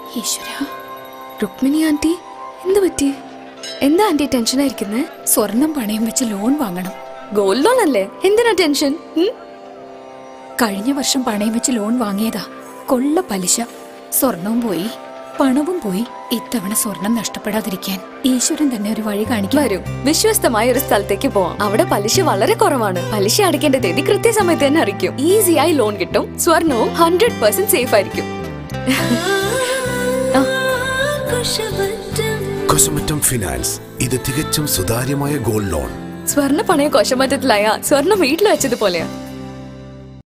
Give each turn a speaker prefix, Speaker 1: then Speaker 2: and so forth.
Speaker 1: ഈശ്വര രുക്മിണി ആന്റി എന്ത് പറ്റി എന്താ ആന്റി ടെൻഷൻ ആയിരിക്കുന്നേ
Speaker 2: സ്വർണം പണയം വെച്ച് ലോൺ വാങ്ങണം
Speaker 1: ഗോൾഡ് ലോൺ അല്ലേ എന്തിനാ ടെൻഷൻ ഉം?
Speaker 2: കഴിഞ്ഞ വർഷം പണയം വെച്ച് ലോൺ വാങ്ങിയതാ കൊള്ള പലിശ സ്വർണവും പോയി പണവും പോയി ഇത്തവണ സ്വർണം നഷ്ടപ്പെടാതിരിക്കാൻ ഈശ്വരൻ തന്നെ ഒരു വഴി കാണിക്കും
Speaker 1: വരൂ വിശ്വസ്തമായ ഒരു സ്ഥലത്തേക്ക് പോവാം അവിടെ പലിശ വളരെ കുറവാണ് പലിശ അടയ്ക്കേണ്ട തീയതി കൃത്യസമയത്ത് തന്നെ അറിയിക്കും ഈസിയായി ലോൺ കിട്ടും സ്വർണവും ഹൺഡ്രഡ് പെർസെന്റ് സേഫ് ആയിരിക്കും
Speaker 3: കൊശമറ്റം ഫിനാൻസ് ഇത് തികച്ചും സുതാര്യമായ ഗോൾഡ് ലോൺ
Speaker 1: സ്വർണ്ണ പണയം കൊശമറ്റത്തിലായ സ്വർണം വീട്ടിൽ വെച്ചതുപോലെയാ